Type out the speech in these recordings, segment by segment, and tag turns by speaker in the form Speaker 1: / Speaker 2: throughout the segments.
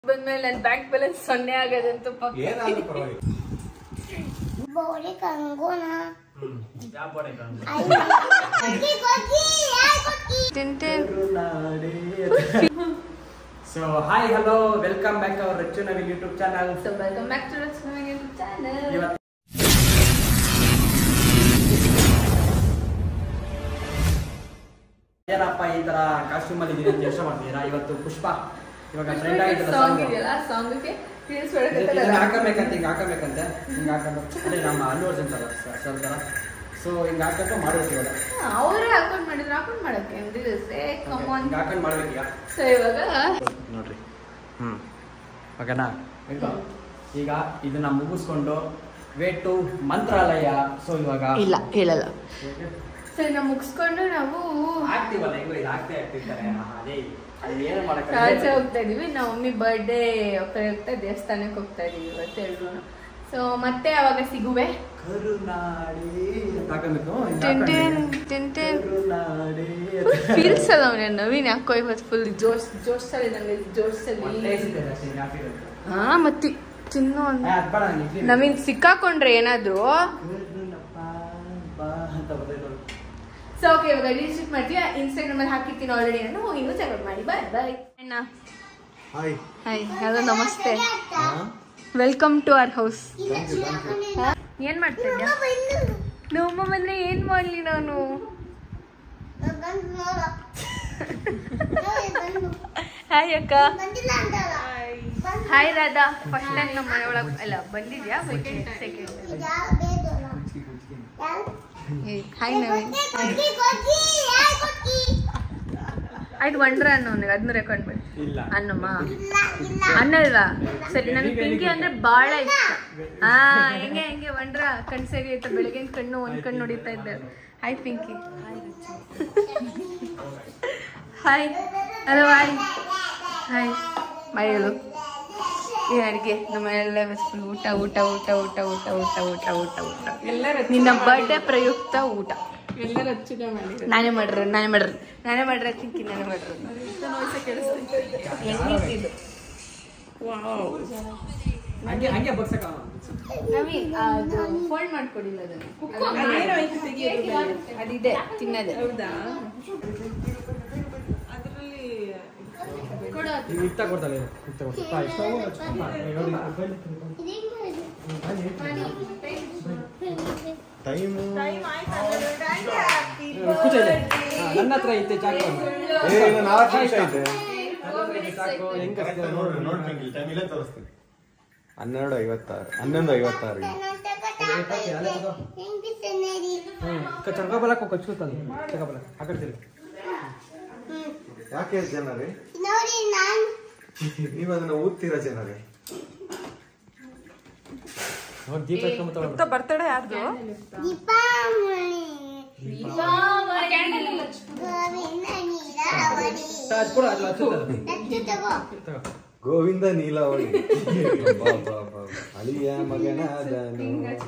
Speaker 1: ಬಂದ್ಮೇಲೆ ನನ್ನ bank balance ಸೊನ್ನೆ ಆಗೋದಂತೂ ಪಕ್ಕ
Speaker 2: ಏನಾದ್ರೂ ಪರವಾಗಿಲ್ಲ
Speaker 3: ಬೋಳಿ ಕಂಗೋನ
Speaker 2: ಯಾವ ಬೋಡೆ ಕಾಣುತ್ತೆ?
Speaker 3: ಕೊಕ್ಕಿ ಕೊಕ್ಕಿ ಯಾಯ್ ಕೊಕ್ಕಿ
Speaker 1: ತಿಂತೇನ್
Speaker 2: so hi hello welcome back our Rachu Naveen YouTube channel
Speaker 1: so welcome back to YouTube channel
Speaker 2: ಇವತ್ತು ಏನಪ್ಪ ಈ ತರ ಕಾಸ್ಟ್ಯೂಮ್ ಅಲ್ಲಿ ಇದೀನಿ ಅಂತ ಯೋಚನೆ ಮಾಡ್ತೀರಾ ಇವತ್ತು ಪುಷ್ಪ ಇವಾಗ ಟ್ರೆಂಡ್ ಆಗಿದ್ದಲ್ಲ
Speaker 1: ಸಾಂಗ್
Speaker 2: song.
Speaker 1: ಇದೆಯಲ್ಲ ಸಾಂಗ್ಗೆ ರೀಲ್ಸ್
Speaker 2: ಇದನ್ನ ಹಾಕಬೇಕಂತ ಹಿಂಗ್ ಹಾಕಬೇಕಂತೆ ಹಿಂಗ್ ಹಾಕೊಂಡು ಅದೇ ನಮ್ಮ ಅಲ್ಲು ಅರ್ಜುನ್ ಸರ್ ಸರ್ ತರ ಸೊ ಹಿಂಗ್ ಹಾಕೊಂಡು ಮಾಡ್ಬೇಕು ಇವಾಗ
Speaker 1: ಅವರೇ ಅಕೌಂಟ್ ಮಾಡಿದ್ರು ಅಕೌಂಟ್ ಮಾಡಕ್ಕೆ ರೀಲ್ಸ್ ಏ ಕಮಾನ್
Speaker 2: ಹಿಂಗ್ ಹಾಕೊಂಡು ಮಾಡ್ಬೇಕು ಈಗ
Speaker 1: ಸೊ ಇವಾಗ
Speaker 2: ನೋಡ್ರಿ ಹ್ಮ್ ಓಕೆನಾ ಈಗ ಇದನ್ನ ಮುಗಿಸ್ಕೊಂಡು ವೇ ಟು ಮಂತ್ರಾಲಯ ಸೊ ಇವಾಗ
Speaker 1: ಇಲ್ಲ ಹೇಳಲ್ಲ ಸೊ ಇನ್ನ ಮುಗಿಸ್ಕೊಂಡು ನಾವು
Speaker 2: ಆಗ್ತೀವಲ್ಲ ಹೆಂಗೋ ಇದು ಆಗ್ತೇ ಆಗ್ತಿರ್ತಾರೆ ಅದೇ ಅಲ್ಲಿ ಏನು
Speaker 1: ರಾಜ
Speaker 2: ಮಾಡಕ್ಕೆ
Speaker 1: ಹೋಗ್ತಾ ಇದೀವಿ ನಮ್ಮ ಮಮ್ಮಿ ಬರ್ಡೇ ಪ್ರಯುಕ್ತ ದೇವಸ್ಥಾನಕ್ಕೆ ಹೋಗ್ತಾ ಇದೀವಿ ಇವತ್ತು ಎಲ್ರು ಸೊ ಮತ್ತೆ ಅವಾಗ ಸಿಗುವೆ
Speaker 2: ಕರುನಾಡಿ ಅಂತ ಹಾಕಬೇಕು ಹಿಂಗ್
Speaker 1: ಟಿಂಟಿನ್
Speaker 2: ಹಾಕೊಂಡು
Speaker 1: ಟಿಂಟಿನ್
Speaker 2: ಕರುನಾಡಿ
Speaker 1: ಫೀಲ್ಸ್ ಅಲ್ಲ ಅವನೇ ನವೀನ್ ಯಾಕೋ ಇವತ್ತು ಫುಲ್ ಜೋಶ್ ಜೋಶಲ್ಲಿ ನಂಗೆ ಜೋಶಲ್ಲಿ
Speaker 2: ಮೊಟ್ಟೆ ಸಿಗ್ತದೆ ಅಷ್ಟೇ, ಹಿಂಗ್ ಹಾಕಿರೋದು.
Speaker 1: ಹಾ ಮತ್ತೆ ತಿನ್ನೋ
Speaker 2: ಏ, ಅದ್ ಬೇಡ, ನಂಗೆ ಇಡ್ಲಿ
Speaker 1: ನವೀನ್ ಸಿಕ್ಕಾಕೊಂಡ್ರೆ ಏನಾದ್ರು
Speaker 2: ಕರುನಪ್ಪ ಬಾ ಅಂತ ಬರ್ತೈತೆ ನೋಡಿ.
Speaker 1: ಸೊ ಓಕೆ ಇವಾಗ ರೀಲ್ಸ್ ಮಾಡ್ತೀವಿ ಇನ್ಸ್ಟಾಗ್ರಾಮ್ ಅಲ್ಲಿ ಹಾಕಿರ್ತೀನಿ ಆಲ್ರೆಡಿ ನಾನು ಹೋಗಿ ನೀವು ಚೆಕ್ ಮಾಡಿ ಬಾಯ್ ಬಾಯ್ ಅಣ್ಣ
Speaker 2: ಹಾಯ್
Speaker 1: ಹಾಯ್ ಹಲೋ ನಮಸ್ತೆ ವೆಲ್ಕಮ್ ಟು ಅವರ್ ಹೌಸ್ ಏನ್ ಮಾಡ್ತಾ ಇದ್ಯಾ ನಮ್ಮ ಬಂದ್ರೆ ಏನ್ ಮಾಡ್ಲಿ ನಾನು
Speaker 3: ಬಂದು ನೋಡು ಬಂದು
Speaker 1: ಹಾಯ್ ಅಕ್ಕ
Speaker 3: ಬಂದಿಲ್ಲ ಅಂತಲ್ಲ
Speaker 1: ಹಾಯ್ ರಾಧಾ ಫಸ್ಟ್ ಟೈಮ್ ನಮ್ಮ ಮನೆ ಒಳಗೆ ಅಲ್ಲ ಬಂದಿದ್ಯಾ ಸೆಕೆಂಡ್ ಸೆಕೆಂಡ್
Speaker 3: ಯಾರು ಬೇದಲ್ಲ ಯಾರು
Speaker 1: ಹಾಯ್ ನವೀನ್
Speaker 3: ಕೊಕ್ಕಿ ಕೊಕ್ಕಿ ಯಾಯ್ ಕೊಕ್ಕಿ
Speaker 1: ಆಯ್ತು ಒಂಡ್ರ ಅನ್ನೋ ಅವನಿಗೆ ಅದನ್ನ ರೆಕಾರ್ಡ್ ಮಾಡಿ
Speaker 2: ಇಲ್ಲ
Speaker 1: ಅನ್ನಮ್ಮ
Speaker 3: ಇಲ್ಲ ಇಲ್ಲ
Speaker 1: ಅನ್ನಲ್ವಾ ಸರಿ ನನ್ಗೆ ಪಿಂಕಿ ಅಂದ್ರೆ ಬಹಳ ಇಷ್ಟ ಹಾ ಹೆಂಗೆ ಹೆಂಗೆ ಒಂಡ್ರ ಕಣ್ ಸರಿ ಆಯ್ತಾ ಬೆಳಗ್ಗೆ ಕಣ್ಣು ಒಂದ್ ಕಣ್ಣು ನೋಡಿತಾ ಇದ್ದೆ hi Pinky hi hello hi hi ಮಳೆಯಲು ಏನ್ ಅಡಿಗೆ ನಮ್ಮ ಎಲ್ಲ ಫುಲ್ ಊಟ ಊಟ ಊಟ ಊಟ ಊಟ ಊಟ ಊಟ ಊಟ ಊಟ ನಿನ್ನ ಬರ್ಡೇ ಪ್ರಯುಕ್ತ ಊಟ ನಾನೇ ಮಾಡ್ರ ನಾನೇ ಮಾಡ್ರ ನಾನೇ ಮಾಡ್ರ ಪಿಂಕಿ ನಾನೇ ಮಾಡ್ರ ಹೆಂಗಿದ್ದು
Speaker 2: ಹಂಗೆ ಹಂಗೆ ಬಗ್ಸಕ
Speaker 1: ನವಿ ಅದು ಫೋಲ್ಡ್ ಮಾಡ್ಕೊಡಿಲ್ಲ ಅದನ್ನ ಅದಿದೆ ತಿನ್ನದೆ ಕೊಡು ಅದು.
Speaker 2: ನೀವು ಇತ್ತ ಕೊಡ್ತಾಳೆ ಇತ್ತ ಕೊಡ್ತಾಳೆ
Speaker 4: ಟೈಮು
Speaker 2: ನನ್ನ ಹತ್ರ ಐತೆ ಚಾಕು
Speaker 4: ಏ ಇನ್ನು ನಾಲ್ಕು ನಿಮಿಷ ಐತೆ
Speaker 2: ನನ್ನ ಹತ್ರ ಐತೆ ಚಾಕು ಹೆಂಗ್ ಕಟ್ತೀರ
Speaker 4: ನೋಡ್ರಿ
Speaker 2: ನೋಡ್ರಿ
Speaker 4: ನೋಡ್ರಿ ಟೈಮ್ ಇಲ್ಲೇ ತೋರಿಸ್ತೀನಿ ಹನ್ನೆರಡು ಐವತ್ತಾರು ಹನ್ನೊಂದು ಐವತ್ತಾರು
Speaker 2: ಹ್ಮ್ ಚಂಗಾಬಲಕ್ಕೆ ಕಚ್ಕೊತಾನೆ ಚಂಗಾಬಲ ಹಾಕಡ್ತೀರಿ
Speaker 4: ಯಾಕೆ ಜನರೇ
Speaker 3: ನೋಡಿ ನಾನು
Speaker 4: ನೀವು ಅದನ್ನ ಓದ್ತೀರಾ ಜನರೇ
Speaker 2: ನೋಡಿ ದೀಪ ಇಟ್ಕೊಂಬತ್ತಾವ
Speaker 3: ದೀಪಾವಳಿ ಗೋವಿಂದ ನೀರಾವಳಿ
Speaker 2: ಹಚ್ಕೊಡು ಅದು ಹಚ್ಚುತ್ತೆ
Speaker 3: ದತ್ತು ತಗೋ
Speaker 2: ತಗೋ
Speaker 4: ಗೋವಿಂದ ನೀಲಾವಳಿ ಬಾ, ಬಾ, ಬಾ. ಅಳಿಯ ಮಗನಾದನು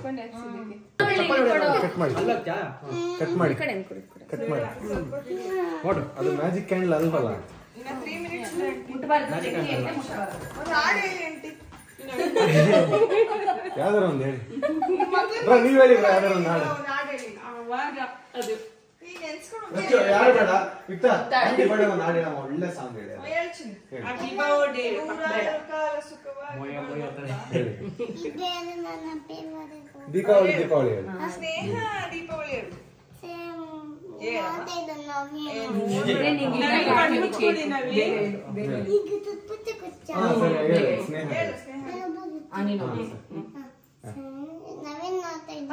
Speaker 4: ಕಟ್ ಮಾಡಿ
Speaker 2: ಅಲ್ಲತ್ಯಾ
Speaker 4: ಕಟ್ ಮಾಡಿ ಕಟ್ ಮಾಡಿ ನೋಡು ಅದು ಮ್ಯಾಜಿಕ್ ಕ್ಯಾಂಡಲ್ ಅಲ್ವಲ್ಲ ಯಾವ್ದಾರ ಒಂದು ಹೇಳಿ ಬ್ರೋ ನೀವ್ ಹೇಳಿ ಬ್ರೋ ಯಾವ್ದಾರ ಒಂದು ಹಾಡು ರಚ್ಚು, ಯಾರು ಬೇಡ ವಿಕ್ಟರ್ ಆಂಟಿ ಬೇಡ ಒಂದು ಹಾಡು ಹೇಳಮ್ಮ ಒಳ್ಳೆ ಸಾಂಗ್ ಹೇಳಿ
Speaker 2: ಮೊಯ ಮೊಯ ಅಂತಾನೆ.
Speaker 4: ಹೇಳಿ
Speaker 3: ಇದೇ ಅದು ನನ್ನ favorite.
Speaker 4: ದೀಪಾವಳಿ ದೀಪಾವಳಿ ಹೇಳಿ
Speaker 3: Same. ಮೂವತ್ತೈದು ನವೆಂಬರ್. ಈಗ ತುಪ್ಪುಚ್ಚ ಕುಚ್ಚ.
Speaker 4: ಹಾ ಸರಿ ಹೇಳಿ ಸ್ನೇಹ ಹೇಳಿ.
Speaker 3: ನವೀನ್ ಮೂವತ್ತೈದು.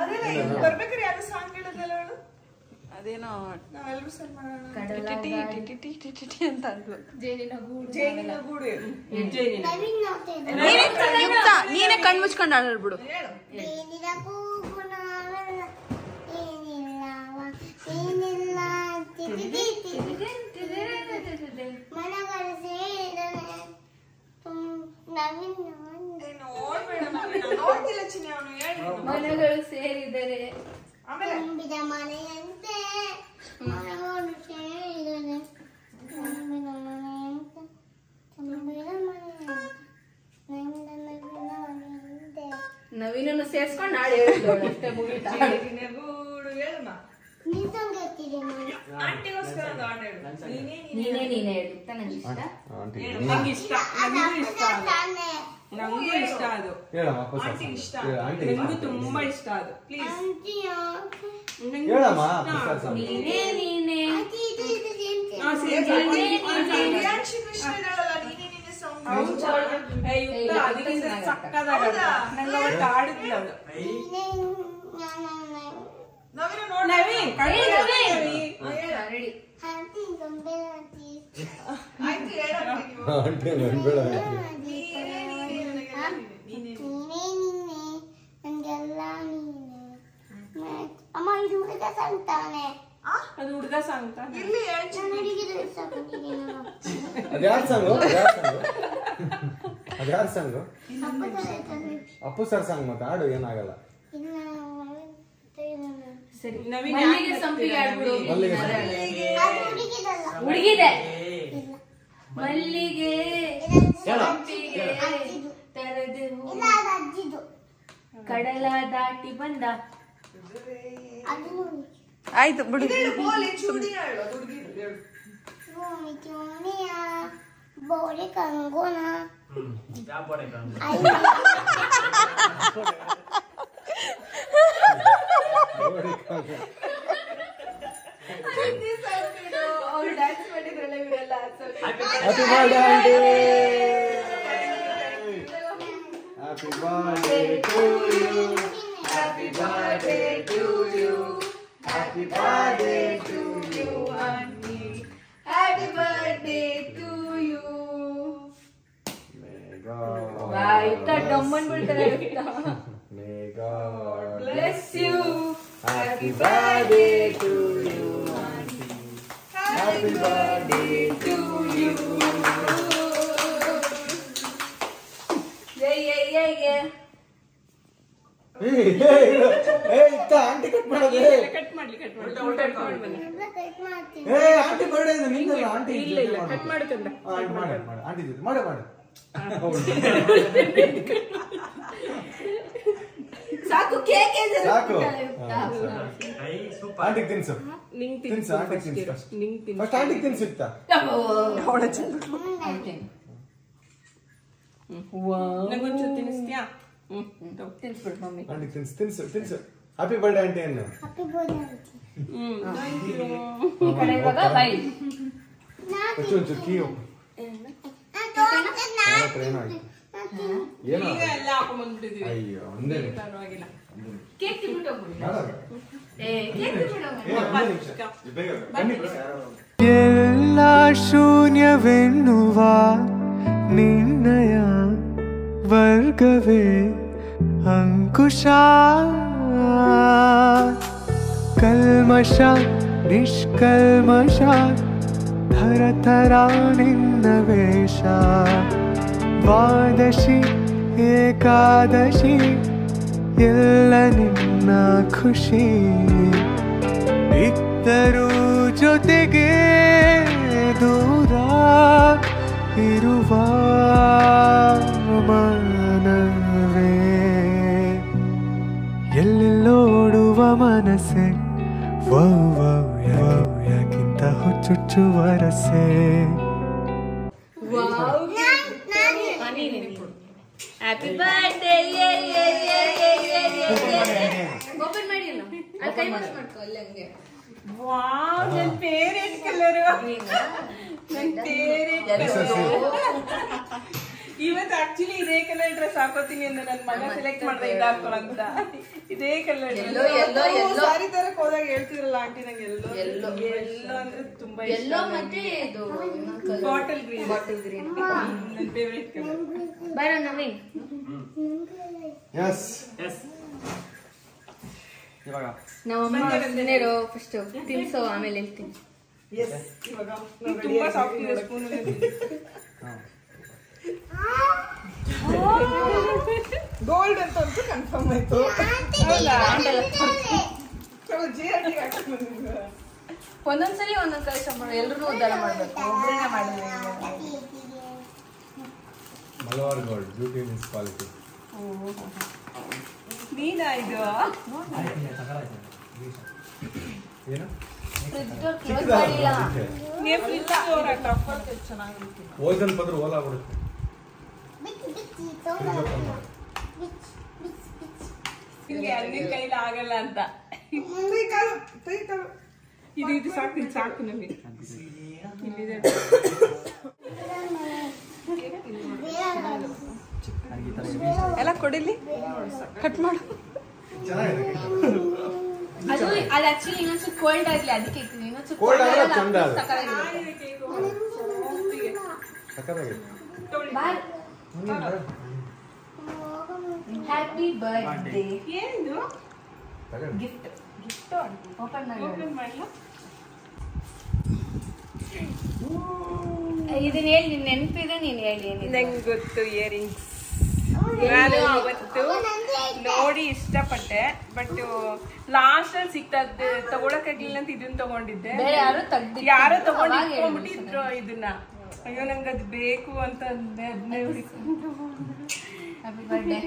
Speaker 3: ನವೀನ್ ಮೂವತ್ತೈದು.
Speaker 1: ಯುಕ್ತ ನೀನೇ ಕಣ್ ಮುಚ್ಕೊಂಡು ಆಡ್ಬಿಡು
Speaker 3: ಏನಿಲ್ಲ ಕೂಗು ನಾವೆಲ್ಲ. ಏನಿಲ್ಲವ, ಏನಿಲ್ಲ ತಿರಿ ತಿರಿ ತಿರಿ. ಮನಗಳು ಸೇರಿದರೆ ತುಂ- ನವೀನ್
Speaker 1: ಮನಗಳು ಸೇರಿದರೆ
Speaker 3: ತುಂಬಿದ ಮನೆಯಂತೆ ಮನಗಳು ಸೇರಿದರೆ ತುಂಬಿದ ಮನೆಯಂತೆ ತುಂಬಿದ ಮನೆಯಂತೆ
Speaker 1: ನವೀನನ್ನು ಸೇರ್ಸ್ಕೊಂಡು ನಾಳೆ ಹೇಳ್ದವಳು ಅಷ್ಟೇ ಮುಗಿತಾ
Speaker 5: ಗೂಡು ಹೇಳಮ್ಮ
Speaker 3: ನಿನ್ ಸಂಗ್ ಹೇಳ್ತಿದ್ದೆ ನಾನು
Speaker 5: ಆಂಟಿಗೋಸ್ಕರ ಒಂದು ಹಾಡು ಹೇಳು ನೀನೇ
Speaker 1: ನೀನೇ ನೀನೇ ಹೇಳು ನಂಗೆ ಇಷ್ಟ
Speaker 4: ಆಂಟಿ
Speaker 5: ಹೇಳು ನಂಗೆ ಇಷ್ಟ ನನಗೂ ಇಷ್ಟ ಅದು
Speaker 3: ತಾನೇ
Speaker 5: ನಂಗೂ ಇಷ್ಟ ಅದು
Speaker 4: ಹೇಳಮ್ಮ ವಾಪಸ್
Speaker 5: ಆಂಟಿಗೆ ಇಷ್ಟ
Speaker 4: ಹೇಳು, ಆಂಟಿ
Speaker 5: ನಂಗೂ ತುಂಬಾ ಇಷ್ಟ ಅದು ಪ್ಲೀಸ್
Speaker 3: ಅಂತೀಯ
Speaker 4: ಹೇಳಮ್ಮ ಪುಸ್ತಕ ಸಾಂಗ್.
Speaker 1: ನೀನೇ ನೀನೇ
Speaker 3: ಅದು ಇದು ಇದು ಸೇಮ್
Speaker 5: ಯುಕ್ತ ಅದಕ್ಕಿಂತ ಸಕ್ಕದಾಗಲ್ಲ ನಂಗೆ ಅವತ್ತು ಆಡಿದ್ಲು ಅವಳು
Speaker 3: ನೀನೇ ನಾನು
Speaker 5: ನವೀನ್ ಕಣ್ಣು ನವೀನ್
Speaker 1: ರೆಡಿ
Speaker 3: ಹಂತಿ ಗೊಂಬೆ ಹಂತಿ
Speaker 4: ಆಂಟಿ ನನ್ಬೇಡ ಆಂಟಿ.
Speaker 3: ನೀನೇ ನೀನೆ ನನ್ಗೆಲ್ಲ ನೀನೆ ಅಮ್ಮ ಇದು ಹುಡುಗ ಸಂತಾನೆ
Speaker 5: ಅದು ಹುಡುಗ ಸಾಂಗ್ ತಾನೆ
Speaker 3: ನಾನು ಹುಡುಗಿದ ಇಷ್ಟಪಟ್ಟಿದ್ದೀನಿ
Speaker 4: ಅದ್ಯಾರ ಸಾಂಗು ಅದ್ಯಾರ ಸಾಂಗು ಅದ್ಯಾರ ಸಾಂಗು
Speaker 3: ಅಪ್ಪ ತರ ಇರ್ತದೆ.
Speaker 4: ಅಪ್ಪು ಸರ್ ಸಾಂಗ್ ಮತ್ತೆ ಹಾಡು ಏನಾಗಲ್ಲ
Speaker 3: ಇಲ್ಲ
Speaker 1: ಸರಿ
Speaker 5: ನವೀನ್
Speaker 1: ಮಲ್ಲಿಗೆ
Speaker 5: ಯಾಕೆ
Speaker 1: ಸಂಪಿಗೆ
Speaker 5: ಬರ್ತೀರಾ
Speaker 1: ಆಡ್ಬಿಡು
Speaker 5: ನವೀನ್?
Speaker 4: ಮಲ್ಲಿಗೆ
Speaker 3: ಅದು ಹುಡುಗಿದಲ್ಲ
Speaker 1: ಹುಡುಗಿದೆ
Speaker 3: ಇಲ್ಲ
Speaker 1: ಮಲ್ಲಿಗೆ
Speaker 4: ಹೇಳ.
Speaker 1: ಸಂಪಿಗೆ
Speaker 3: ಅಜ್ಜಿದು.
Speaker 1: ತರದು
Speaker 3: ಇಲ್ಲ ಅದು ಅಜ್ಜಿದು
Speaker 1: ಕಡಲ ದಾಟಿ ಬಂದ
Speaker 3: ಅದು ನೋಡಿ
Speaker 1: ಆಯ್ತು ಬಿಡು
Speaker 3: ಭೂಮಿ ಚೂಣಿಯ ಬೋರೆ ಕಂಗೋನ
Speaker 4: ನೋಡಿ ಕಾಂಗ.
Speaker 1: ಅವ್ರು ಡ್ಯಾನ್ಸ್ ಮಾಡಿದ್ರಲ್ಲ ಇವರೆಲ್ಲ
Speaker 4: Happy birthday, aunty. Happy birthday to you. Happy birthday to you. Happy birthday to you.
Speaker 1: Happy birthday to you
Speaker 4: May God
Speaker 1: ಇತ್ತ ಡಮ್ಮನ್ ಬಿಡ್ತಾರೆ
Speaker 4: May God
Speaker 1: bless you
Speaker 4: Happy birthday to you, auntie. Happy birthday
Speaker 1: to you ಏಯ್ ಏಯ್ ಏಯ್ ಏಯ್
Speaker 4: ಏಯ್, ಏಯ್, ಏಯ್, ಇತ್ತ ಆಂಟಿ ಕಟ್ ಮಾಡೋದು
Speaker 5: ಕಟ್ ಮಾಡ್ಲಿ ಕಟ್ ಮಾಡಿ
Speaker 3: ಎಲ್ಲ ಕಟ್ ಮಾಡ್ತೀನಿ
Speaker 4: ಏ ಆಂಟಿ ಬರ್ಡೇ ಇದೆ ನಿಂದಲ್ಲ ಆಂಟಿ
Speaker 5: ಇಲ್ಲ ಇಲ್ಲ ಕಟ್ ಮಾಡ್ಕಂದ
Speaker 4: ಆಂಟಿ ಮಾಡು ಮಾಡು ಆಂಟಿ ಜೊತೆ ಮಾಡು ಮಾಡು
Speaker 1: ಸಾಕು ಕೇಕ್
Speaker 4: ಸಾಕು ಆಂಟಿಗೆ ತಿನ್ಸು
Speaker 5: ನಿಂಗ್
Speaker 4: ತಿನ್ಸು
Speaker 5: ತಿನ್ಸು
Speaker 4: ಆಂಟಿಗೆ
Speaker 5: first
Speaker 4: ತಿನ್ಸು
Speaker 5: ಇರು. ನಿಂಗ್ ತಿನ್ಸು
Speaker 4: ಫಸ್ಟ್ ಆಂಟಿಗೆ ತಿನ್ಸು ಇತ್ತ
Speaker 5: ನಂಗೊಂಚೂರು ತಿನ್ನಿಸ್ತೀಯಾ
Speaker 1: ತಿನ್ಸ್ಬಿಡು ಮಮ್ಮಿ
Speaker 4: ಆಂಟಿಗೆ ತಿನ್ಸು ತಿನ್ಸು ತಿನ್ಸು ಹ್ಯಾಪಿ ಬರ್ಡೇ ಆಂಟಿ ಅನ್ನು
Speaker 3: happy birthday aunty
Speaker 5: hmm thank you
Speaker 1: ಈ ಕಡೆ ಇವಾಗ ಬೈ
Speaker 4: ಒಂಚೂರು ಒಂಚೂರು ಕೀ ಯಾರ ಹತ್ರ ಏನೋ ಆಯ್ತು ಏನೋ
Speaker 5: ಈಗ ಎಲ್ಲ ಹಾಕೊಂಡ್ಬಂದ್ಬಿಟ್ಟಿದೀವಿ
Speaker 4: ಅಯ್ಯೋ ಒಂದೇ ನಿಮಿಷ
Speaker 5: ಪರವಾಗಿಲ್ಲ
Speaker 1: ಕೇಕ್ ತಿನ್ಬಿಟ್ಟು ಹೋಗ್ಬಿಡಿ
Speaker 4: ಬೇಡ.
Speaker 1: ಏ ಕೇಕ್ ತಿನ್ಬಿಟ್ಟು ಹೋಗ್ಬಿಡಿ.
Speaker 4: ಏ, ಒಂದೇ ನಿಮಿಷ ಬೇಗ ಬನ್ನಿ ಬಿಡು, ಯಾರೋ
Speaker 6: ಎಲ್ಲ ಶೂನ್ಯವೆನ್ನುವ ನಿರ್ಣಯ ವರ್ಗವೇ ಅಂಕುಶ ಕಲ್ಮಶ ನಿಷ್ಕಲ್ಮಶ ಧರತರ ನಿನ್ನ ವೇಷ ದ್ವಾದಶಿ ಏಕಾದಶಿ ಎಲ್ಲ ನಿನ್ನ ಖುಷಿ ಇದ್ದರೂ ಜೊತೆಗೆ ದೂರ ಇರುವ ಮನವೇ ಎಲ್ಲೆಲ್ಲೋಡುವ ಮನಸ್ಸೆ ವೌ ವೌ ವೌ ಯಾಕಿಂತ ಹುಚ್ಚುಚ್ಚುವ ರಸೆ
Speaker 1: ಹ್ಯಾಪಿ ಬರ್ಡೇ ಓಪನ್ ಮಾಡಿ ಅಲ್ಲ ಅಲ್ಲಿ ಕೈ ವಾಶ್ ಮಾಡ್ಕೊ ಅಲ್ಲಿ ಹಂಗೆ
Speaker 5: ವಾವ್ ನನ್ ಫೇವರೇಟ್ ಕಲರ್ ನನ್ ಫೇವರೇಟ್ ಇವತ್ತು ಆಕ್ಚುಲಿ ಇದೇ ಕಲರ್ ಡ್ರೆಸ್ ಹಾಕೋತೀನಿ ಅಂತ ನನ್ನ ಮಗ ಸೆಲೆಕ್ಟ್ ಮಾಡ್ದೆ ಇದು ಹಾಕೊಳ್ಳಂತ ಇದೇ colour
Speaker 1: Yellow, yellow, yellow.
Speaker 5: Sari ತರಕ್ ಹೋದಾಗ ಹೇಳ್ತಿರಲ್ಲ ಆಂಟಿ ನಂಗೆ ಎಲ್ಲೋ
Speaker 1: Yellow.
Speaker 5: ಎಲ್ಲೋ ಅಂದ್ರೆ ತುಂಬಾ
Speaker 1: ಎಲ್ಲೋ ಮತ್ತೆ ಇದು
Speaker 5: ಬಾಟಲ್ ಗ್ರೀನ್
Speaker 1: ಬಾಟಲ್ ಗ್ರೀನ್
Speaker 5: ನನ್ನ ಫೇವರೇಟ್ ಕಲರ್
Speaker 1: ಬರ ನವೀನ್
Speaker 4: ಎಸ್
Speaker 2: ಇವಾಗ
Speaker 1: ನಮ್ಮಮ್ಮ ತಿನ್ನೇರೋ ಫಸ್ಟ್ ತಿನ್ಸೋ ಆಮೇಲೆ ಹೇಳ್ತೀನಿ
Speaker 5: ಇವಾಗ ತುಂಬಾ ಸಾಫ್ಟ್ ಇದೆ ಸ್ಪೂನ್ ಗೋಲ್ಡ್ ಅಂತ ಅಂತೂ ಕನ್ಫರ್ಮ್ ಆಯ್ತು ಹೌದಾ ಚಲೋ ಜಿ ಆಂಟಿ ಹಾಕೊಂಡು ಬಂದಿದ್ದೀರಾ?
Speaker 1: ಒಂದೊಂದ್ಸಲಿ ಒಂದೊಂದ್ ಕೆಲಸ ಮಾಡು ಎಲ್ರು ಉದ್ಧಾರ ಮಾಡ್ಬೇಕು ಒಬ್ಬರೇ ಮಾಡಿದ್ರೆ
Speaker 4: Malabar gold beauty means quality
Speaker 5: ನೀನಾ ಇದು
Speaker 4: ಏನು
Speaker 1: ಕ್ಲೋಸ್ ಮಾಡಿಲ್ಲ
Speaker 5: ನೀವು ಫ್ರಿಜ್ ಓರಾಟ ಚೆನ್ನಾಗಿರುತ್ತೆ
Speaker 4: ಓಯ್ದಲ್ಲಿ ಬಂದ್ರೆ ಓಲಾ ಬಿಡುತ್ತೆ
Speaker 3: ಬಿಚ್ಚಿ ಬಿಚ್ಚಿ ತೋಡ ಬಿಚ್ಚಿ ಬಿಚ್ಚಿ ಬಿಚ್ಚಿ
Speaker 5: ನಿಮ್ಗೆ ನಿನ್ ಕೈಲಿ ಆಗಲ್ಲ ಅಂತ ಕೈ ಕಾಲು ಕೈ ಕಾಲು ಇದು ಇದು ಸಾಕು ಇದು ಸಾಕು ನಮಗೆ ಇಲ್ಲಿದೆ ಎಲ್ಲ ಕೊಡಿಲಿ ಕಟ್ ಮಾಡು
Speaker 4: ಚೆನ್ನಾಗಿದೆ
Speaker 1: ಅದು ಅದು ಆಕ್ಚುಲಿ ಇನ್ನೊಂಚೂರು ಕೋಲ್ಡ್ ಆಗ್ಲಿ ಅದಕ್ಕೆ ಇಟ್ಟಿದ್ದೀನಿ ಇನ್ನೊಂಚೂರು
Speaker 4: Cold ಆದ್ರೆ
Speaker 1: ಆದ್ರೆ
Speaker 4: ಚಂದ ಅದು.
Speaker 1: ಸಕ್ಕತ್ತಾಗಿರುತ್ತೆ.
Speaker 4: ಸಕ್ಕತ್ತಾಗಿದೆ
Speaker 1: ಬಾಯ್ ಹ್ಯಾಪಿ ಬರ್ತ್ಡೇ
Speaker 5: ಏನಿದು
Speaker 4: ತಗೊಂಡು
Speaker 1: ಗಿಫ್ಟ್ ಓಪನ್ ಮಾಡಿ
Speaker 5: ಓಪನ್ ಮಾಡಲ
Speaker 1: ಇದನ್ನ ಹೇಳಿ ನಿನ್ ನೆನಪಿದೆ ನೀನ್ ಹೇಳಿ ಏನಿದೆ
Speaker 5: ನಂಗೆ ಗೊತ್ತು ಇಯರಿಂಗ್ಸ್ ನಾನು ಅವತ್ತು ನೋಡಿ ಇಷ್ಟಪಟ್ಟೆ ಬಟ್ ಲಾಸ್ಟ್ ಅಲ್ಲಿ ಸಿಕ್ತದ್ದು ತಗೊಳಕ್ಕಾಗ್ಲಿಲ್ಲ ಅಂತ ಇದನ್ನ ತಗೊಂಡಿದ್ದೆ
Speaker 1: ಬೇರೆ ಯಾರು ತೆಗ್ದಿ
Speaker 5: ಯಾರೋ ತಗೊಂಡು ಇಟ್ಕೊಂಡ್ಬಿಟ್ಟಿದ್ರು ಇದನ್ನ ಅಯ್ಯೋ ನಂಗೆ ಅದು ಬೇಕು ಅಂತ ಅಂದೆ ಅದನ್ನೇ ಹುಡುಕೊಂಡು
Speaker 1: ಹ್ಯಾಪಿ ಬರ್ಡೇ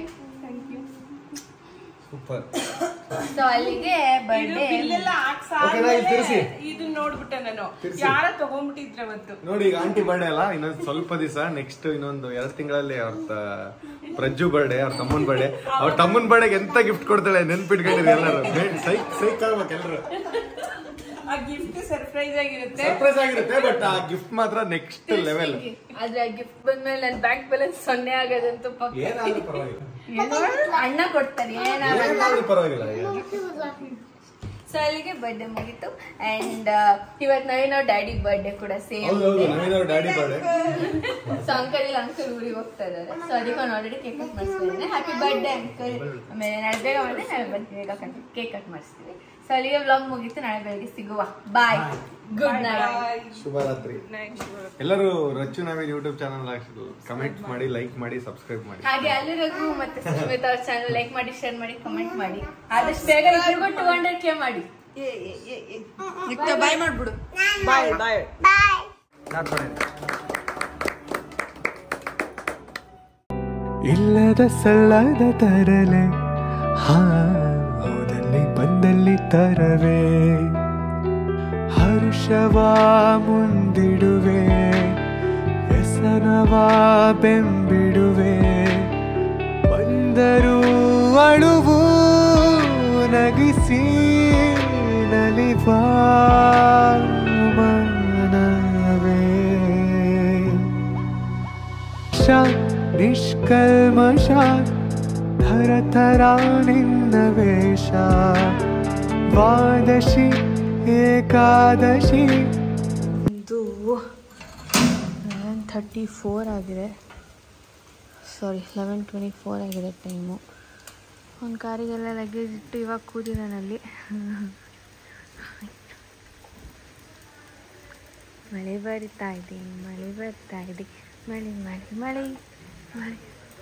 Speaker 4: ಸೂಪರ್
Speaker 1: ಸೊ ಅಲ್ಲಿಗೆ
Speaker 5: ಇದು
Speaker 1: ಬರ್ಡೇ
Speaker 5: ಬಿಲ್ಲೆಲ್ಲ
Speaker 4: Okay, ನಾ ಇಲ್ಲಿ ತಿರ್ಸಿ.
Speaker 5: ಇದನ್ನ ನೋಡ್ಬಿಟ್ಟೆ ನಾನು
Speaker 4: ತಿರ್ಸಿ.
Speaker 5: ಯಾರ ತಗೊಂಡ್ಬಿಟ್ಟಿದ್ರು ಅವತ್ತು
Speaker 4: ನೋಡಿ ಈಗ ಆಂಟಿ ಬರ್ಡೇ ಅಲ್ಲ ಇನ್ನೊಂದು ಸ್ವಲ್ಪ ದಿವಸ ನೆಕ್ಸ್ಟ್ ಇನ್ನೊಂದು ಎರಡು ತಿಂಗಳಲ್ಲಿ ಅವ್ರ ತ- ಪ್ರಜ್ಜು ಬರ್ಡೇ ಅವ್ರ ತಮ್ಮನ್ ಬರ್ಡೇ ಅವ್ರ ತಮ್ಮನ್ ಬರ್ಡೇಗೆ ಎಂತ ಗಿಫ್ಟ್ ಕೊಡ್ತಾಳೆ ನೆನ್ಪಿಟ್ಕೊಂಡಿರಿ ಎಲ್ಲರೂ ಸೈಕ್ ಸೈಕ್ ಆಗ್ಬೇಕು ಎಲ್ಲರೂ
Speaker 5: ಆ ಗಿಫ್ಟ್ ಸರ್ಪ್ರೈಸ್ ಆಗಿರುತ್ತೆ
Speaker 4: ಸರ್ಪ್ರೈಸ್ ಆಗಿರುತ್ತೆ ಬಟ್ ಆ ಗಿಫ್ಟ್ ಮಾತ್ರ ನೆಕ್ಸ್ಟ್ ಲೆವೆಲ್
Speaker 1: ಆದ್ರೆ ಗಿಫ್ಟ್ ಬಂದ್ಮೇಲೆ ನನ್ ಬ್ಯಾಂಕ್ ಬ್ಯಾಲೆನ್ಸ್ ಸೊನ್ನೆ ಆಗೋದಂತೂ ಪಕ್ಕ
Speaker 4: ಏನಾದ್ರೂ ಪರವಾಗಿಲ್ಲ
Speaker 1: ಏನೋ ಅಣ್ಣ ಕೊಡ್ತಾರೆ ಏನಾಗಲ್ಲ
Speaker 4: ಏನಾದ್ರೂ ಪರವಾಗಿಲ್ಲ
Speaker 1: ಸೊ ಅಲ್ಲಿಗೆ ಬರ್ಡೇ ಮುಗೀತು ಅಂಡ್ ಇವತ್ತು ನವೀನ್ ಅವ್ರ ಡ್ಯಾಡಿ ಬರ್ಡೇ ಕೂಡ ಸೇಮ್
Speaker 4: ಹೌದೌದು ನವೀನ್ ಅವ್ರ ಡ್ಯಾಡಿ ಬರ್ಡೇ
Speaker 1: ಸೊ ಅಂಕಲ್ ಇಲ್ಲ ಅಂಕಲ್ ಊರಿಗೆ ಹೋಗ್ತಾ ಇದಾರೆ ಸೊ ಅದಕ್ಕೆ ಅವ್ನು already cake cut ಮಾಡಿಸ್ತಿದ್ದೇನೆ happy birthday uncle ಆಮೇಲೆ ನಾಳೆ ಬೇಗ ಬಂದ್ರೆ ನಾಳೆ ಬರ್ತೀವಿ ಬೇಗ ಕೇಕ್ ಕಟ್ ಮಾಡಿಸ್ತೀವಿ ಸೊ ಅಲ್ಲಿಗೆ ವ್ಲಾಗ್ ಮುಗೀತು ನಾಳೆ ಬೆಳಗ್ಗೆ ಸಿಗುವ ಬಾಯ್ ಗುಡ್ ನೈಟ್
Speaker 4: ಶುಭರಾತ್ರಿ ಎಲ್ಲರೂ Rachchu Naveen YouTube channel comment ಮಾಡಿ ಲೈಕ್ ಮಾಡಿ ಸಬ್ಸ್ಕ್ರೈಬ್ ಮಾಡಿ
Speaker 1: ಹಾಗೆ ಅಲ್ಲಿ ರಘು ಮತ್ತೆ ಸುಸ್ಮಿತಾ ಅವ್ರ ಚಾನಲ್ ಲೈಕ್ ಮಾಡಿ ಶೇರ್ ಮಾಡಿ ಕಮೆಂಟ್ ಮಾಡಿ ಆದಷ್ಟು ಬೇಗ ಇಬ್ಬರಿಗೂ ಟೂ ಹಂಡ್ರೆಡ್ ಕೆ ಮಾಡಿ
Speaker 5: ಬಾಯ್ ಮಾಡ್ಬಿಡು ಬಾಯ್ ಬಾಯ್
Speaker 3: ಬಾಯ್
Speaker 6: ಇಲ್ಲದ ಸಲ್ಲದ ತರಲೆ ಹಾ ಹೋದಲ್ಲಿ ಬಂದಲ್ಲಿ ತರವೇ ಹರ್ಷವ ಮುಂದಿಡುವೆ ವ್ಯಸನವ ಬೆಂಬಿಡುವೆ ಬಂದರೂ ಅಳುವು ನಗಿಸಿ ನಲಿವಾ ಮನವೇ ಶ ನಿಷ್ಕಲ್ಮಶ ಧರತರ ನಿನ್ನ ವೇಷ ದ್ವಾದಶಿ ಏಕಾದಶಿ
Speaker 1: ಇದು ಲೆವೆನ್ ಥರ್ಟಿ ಫೋರ್ ಆಗಿದೆ ಸಾರಿ ಲೆವೆನ್ ಟ್ವೆಂಟಿ ಫೋರ್ ಆಗಿದೆ ಟೈಮು ಒಂದು ಕಾರಿಗೆಲ್ಲ ಲಗೇಜ್ ಇಟ್ಟು ಇವಾಗ ಕೂತಿದ್ದಾನಲ್ಲಿ ಮಳೆ ಬರ್ತಾ ಇದೆ ಮಳೆ ಬರ್ತಾ ಇದೆ ಮಳೆ ಮಳೆ ಮಳೆ ಮಳೆ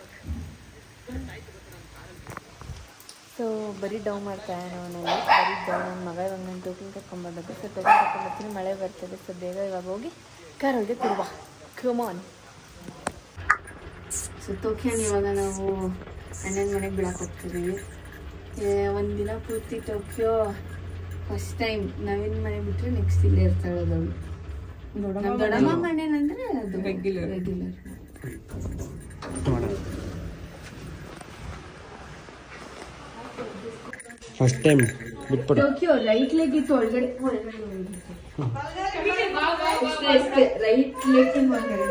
Speaker 1: ಸೊ ಬರೀ ಡೌನ್ ಮಾಡ್ತಾ ಅವನಲ್ಲಿ ಬರೀ ಡೌನ್ ನನ್ನ ಮಗ ಇವಾಗ ನಾನು ಟೋಕನ್ ಕರ್ಕೊಂಬರ್ಬೇಕು ಸೊ ಟೋಕನ್ ಕರ್ಕೊಂಬರ್ತೀನಿ ಮಳೆ ಬರ್ತದೆ ಸೊ ಬೇಗ ಇವಾಗ ಹೋಗಿ ಕಾರೊಳಗೆ ಕೊಡುವ ಕಮಾನ್ ಸೊ ಟೋಕಿಯೋನ ಇವಾಗ ನಾವು ಅಣ್ಣನ ಮನೆಗೆ ಬಿಡಕ್ಕೆ ಹೋಗ್ತಿದ್ದೀವಿ ಒಂದು ದಿನ ಪೂರ್ತಿ ಟೋಕಿಯೋ ಫಸ್ಟ್ ಟೈಮ್ ನವೀನ್ ಮನೆ ಬಿಟ್ಟರೆ ನೆಕ್ಸ್ಟ್ ಇಲ್ಲೇ ಇರ್ತಾಳೆ ಅದವಳು ನಮ್ಮ ದೊಡ್ಡಮ್ಮ ಮನೇನಂದ್ರೆ ಅದು
Speaker 5: Regular.
Speaker 1: ರೆಗ್ಯುಲರ್
Speaker 2: ಫಸ್ಟ್ ಟೈಮ್ ಬಿಟ್ಬಿಡು
Speaker 1: ಟೋಕಿಯೋ ರೈಟ್ ಲೆಗ್ ಇತ್ತು ಒಳಗಡೆ ಒಳಗಡೆ ಒಳಗಡೆ. ಇಷ್ಟೇ ಇಷ್ಟೇ ರೈಟ್ ಲೆಗ್ ಒಳಗಡೆ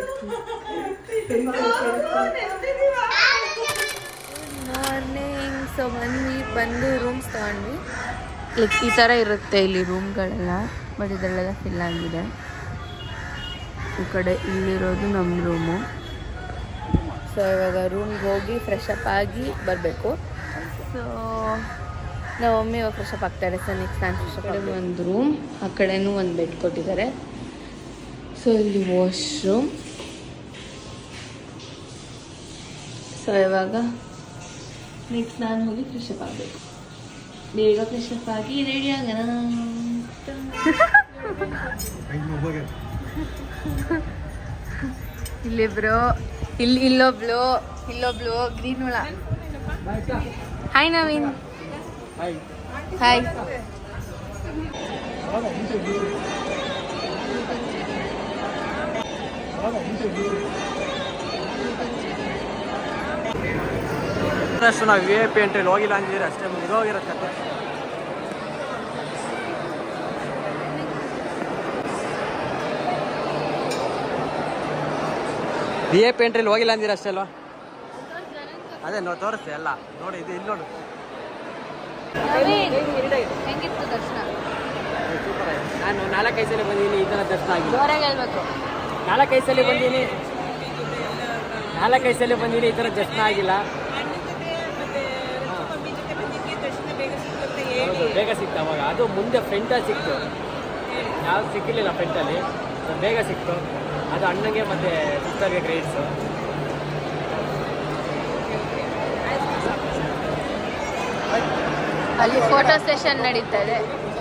Speaker 1: ಮಾರ್ನಿಂಗ್ ಸೊ ಬಂದ್ವಿ ಬಂದು ರೂಮ್ಸ್ ತಗೊಂಡ್ವಿ ಲೈಕ್ ಈ ಥರ ಇರುತ್ತೆ ಇಲ್ಲಿ ರೂಮ್ಗಳೆಲ್ಲ ಬಟ್ ಇದರಲ್ಲೆಲ್ಲ ಫಿಲ್ ಆಗಿದೆ ಈ ಕಡೆ ಇಲ್ಲಿರೋದು ನಮ್ಮ ರೂಮು ಸೊ ಇವಾಗ ರೂಮ್ಗೆ ಹೋಗಿ ಫ್ರೆಶ್ ಅಪ್ ಆಗಿ ಬರಬೇಕು ಸೊ ನಾವು ಒಮ್ಮೆ ಇವಾಗ ಫ್ರೆಶ್ ಅಪ್ ಆಗ್ತಾರೆ ಸೊ ನೆಕ್ಸ್ಟ್ ನಾನು ಫ್ರೆಶ್ ಅಪ್ ಒಂದು ರೂಮ್ ಆ ಕಡೆನೂ ಒಂದು ಬೆಡ್ ಕೊಟ್ಟಿದ್ದಾರೆ ಸೊ ಇಲ್ಲಿ ವಾಶ್ರೂಮ್ ಸೊ ಇವಾಗ ನೆಕ್ಸ್ಟ್ ನಾನು ಹೋಗಿ ಫ್ರೆಶ್ ಅಪ್ ಆಗಬೇಕು ಬೇಗ ಫ್ರೆಶ್ ಅಪ್ ಆಗಿ ರೆಡಿ ಆಗೋಣ ಇಲ್ಲಿಬ್ರು ಇಲ್ಲಿ ಇಲ್ಲೊಬ್ಳು ಇಲ್ಲೊಬ್ಳು ಗ್ರೀನ್ ಹುಳ ಹಾಯ್ ನವೀನ್ ಹಾಯ್
Speaker 2: ಅಷ್ಟು ನಾವು ವಿ ಐ ಪಿ ಎಂಟ್ರಿಲಿ ಹೋಗಿಲ್ಲ ಅಂದಿದ್ರೆ ಅಷ್ಟೇ ಮುಗಿದೋಗಿರೋ ಕತೆ ವಿ ಐ ಪಿ ಎಂಟ್ರಿಲಿ ಹೋಗಿಲ್ಲ ಅಂದಿರ ಅಷ್ಟೇ ಅಲ್ವಾ ಅದೇ ನೋಡಿ ತೋರಿಸ್ತೆ ಎಲ್ಲ ನೋಡಿ ಇದು ಇಲ್ಲಿ ನೋಡು
Speaker 1: ಹೆಂಗಿತ್ತು ದರ್ಶನ
Speaker 2: ನಾನು ನಾಲ್ಕೈದು ಸಲ ಬಂದೀನಿ ಈ ಥರ ದರ್ಶನ ಆಗಿಲ್ಲ
Speaker 1: ಜೋರಾಗಿ ಹೇಳ್ಬೇಕು
Speaker 2: ನಾಲ್ಕೈದು ಸಲ ಬಂದೀನಿ ನಾಲ್ಕೈದು ಸಲ ಬಂದೀನಿ ಈ ಥರ ದರ್ಶನ ಆಗಿಲ್ಲ ಹೌದು, ಬೇಗ ಸಿಕ್ತು ಅವಾಗ ಅದು ಮುಂದೆ ಫ್ರಂಟಲ್ಲಿ ಸಿಕ್ತು ಯಾವ್ದು ಸಿಕ್ಕಿರಲಿಲ್ಲ ಫ್ರಂಟಲ್ಲಿ ಸೊ ಬೇಗ ಸಿಕ್ತು ಅದು ಅಣ್ಣಗೆ ಮತ್ತೆ ಸಿಸ್ಟರ್ಗೆ ಗ್ರೇಡ್ಸು
Speaker 1: ಅಲ್ಲಿ ಫೋಟೋ ಸೆಷನ್ ನಡೀತಾ ಇದೆ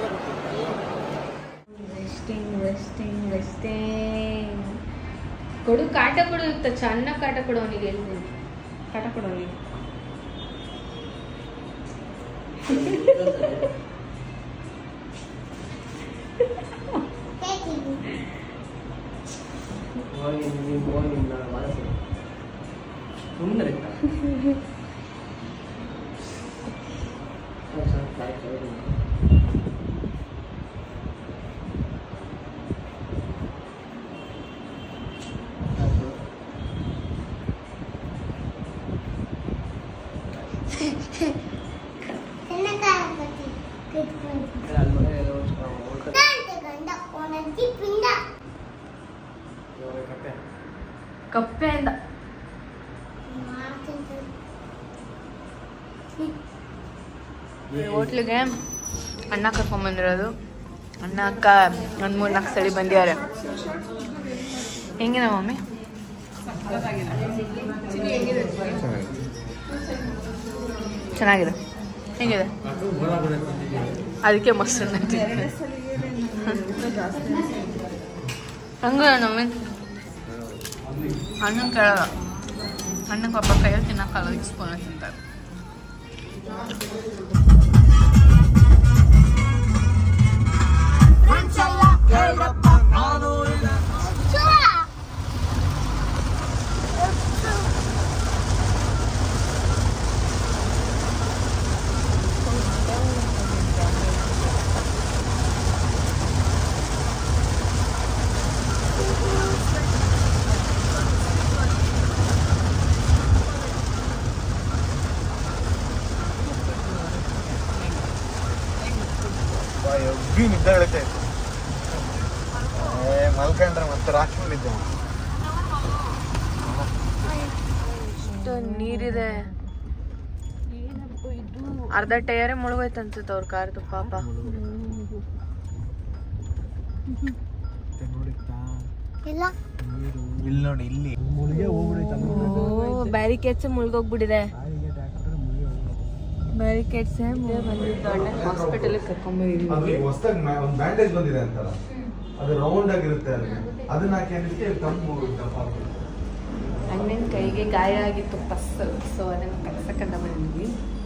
Speaker 1: ಕೊಡು ಕಾಟ ಕೊಡು ಚೆನ್ನಾಗಿ ಕಾಟ ಕೊಡು ಅವನಿಗೆ ಹೇಳ್ತೀನಿ ಕಾಟ ಕೊಡು ಅವನಿಗೆ
Speaker 2: ಸುಮ್ಮನೆ
Speaker 3: చిన్నకాయపతి పెట్టుకుంది దాంతో గంట ఓనర్కి పిండ
Speaker 1: ಕಪ್ಪೆ ಅಂದ ಹೋಟ್ಲಿಗೆ ಅಣ್ಣ ಕರ್ಕೊಂಬಂದಿರೋದು ಅಣ್ಣ ಅಕ್ಕ ಒಂದು ಮೂರು ನಾಲ್ಕು ಸಲ ಬಂದಿದ್ದಾರೆ ಹೆಂಗಿದೆ ಮಮ್ಮಿ ಚೆನ್ನಾಗಿದೆ ಹೆಂಗಿದೆ ಅದಕ್ಕೆ ಮಸ್ತ್ ಹಂಗ ನಮ್ಮಿ ಅಣ್ಣನ ಕೇಳಲ್ಲ ಅಣ್ಣನ ಪಾಪ ಕೈಯಲ್ಲಿ ತಿನ್ನಕ್ಕಲ್ಲ ಅದಕ್ಕೆ ಸ್ಪೂನ್ ತಿಂತಾರೆ
Speaker 4: ಎಬ್ಬಿ ನಿದ್ದೆ ಹೇಳುತ್ತೆ ಏ ಮಲ್ಕೊಂಡ್ರೆ ಮತ್ತೆ ರಾಕ್ಸ್ಕೊಂಡಿದ್ದೆ
Speaker 1: ಎಷ್ಟು ನೀರಿದೆ ಅರ್ಧ ಟೈರೇ ಮುಳುಗೋಯ್ತಂತ ಅವ್ರ ಕಾರ್ದು ಪಾಪ
Speaker 3: ಎಲ್ಲ
Speaker 4: ಇಲ್ಲಿ ನೋಡಿ ಇಲ್ಲಿ ಮುಳುಗೆ ಹೋಗ್ಬಿಡೈತೆ
Speaker 1: ಬ್ಯಾರಿಕೇಡ್ಸ್ ಮುಳುಗೋಗ್ಬಿಟ್ಟಿದೆ ಬ್ಯಾರಿಕೇಡ್ಸ್ ಬಂದಿದ್ದು ಅಣ್ಣ ಹಾಸ್ಪಿಟಲ್ಗೆ ಕರ್ಕೊಂಡ್ಬಂದಿದ್ವಿ
Speaker 4: ಅದು ಹೊಸದಾಗಿ ಒಂದು ಬ್ಯಾಂಡೇಜ್ ಬಂದಿದೆ ಅಂತಲ್ಲ ಅದು ರೌಂಡ್ ಆಗಿರುತ್ತೆ ಅಲ್ಲಿ ಅದನ್ನ ಹಾಕಿ ಅದಕ್ಕೆ ಕಮ್ಮು ದಪ್ಪ ಆಗ್ಬಿಡುತ್ತೆ.
Speaker 1: ಅಣ್ಣನ ಕೈಗೆ ಗಾಯ ಆಗಿತ್ತು ಪಸ್ ಸೊ ಅದನ್ನು ಕಟ್ಸಕ್ಕಂತ ಬಂದಿದ್ವಿ